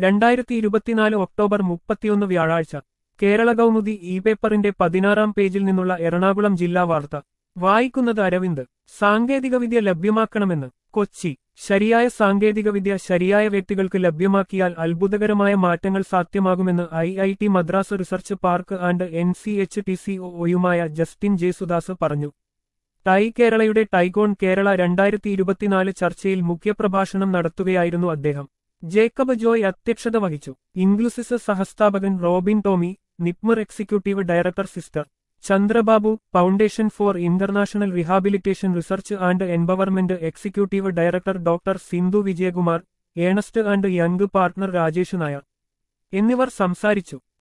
രണ്ടായിരത്തി ഇരുപത്തിനാല് ഒക്ടോബർ മുപ്പത്തിയൊന്ന് വ്യാഴാഴ്ച കേരള കൗമുദി ഇ പേപ്പറിന്റെ പതിനാറാം പേജിൽ നിന്നുള്ള എറണാകുളം ജില്ലാ വാർത്ത വായിക്കുന്നത് അരവിന്ദ് സാങ്കേതികവിദ്യ ലഭ്യമാക്കണമെന്ന് കൊച്ചി ശരിയായ സാങ്കേതികവിദ്യ ശരിയായ വ്യക്തികൾക്ക് ലഭ്യമാക്കിയാൽ അത്ഭുതകരമായ മാറ്റങ്ങൾ സാധ്യമാകുമെന്ന് I I T Madras research park and N C H T C ഒയുമായ ജസ്റ്റിൻ ജെ സുദാസ് പറഞ്ഞു ടൈ കേരളയുടെ ടൈഗോൺ കേരള രണ്ടായിരത്തി ഇരുപത്തിനാല് ചർച്ചയിൽ മുഖ്യപ്രഭാഷണം നടത്തുകയായിരുന്നു അദ്ദേഹം ജേക്കബ് ജോയ് അധ്യക്ഷത വഹിച്ചു ഇംഗ്ലുസിസ് സഹസ്ഥാപകൻ Robin Tomy NIPMR executive director sister Chandrababu foundation for international rehabilitation research and empowerment executive director doctor Sindhu Vijayakumar Ernst and Young partner Rajesh Nair എന്നിവർ സംസാരിച്ചു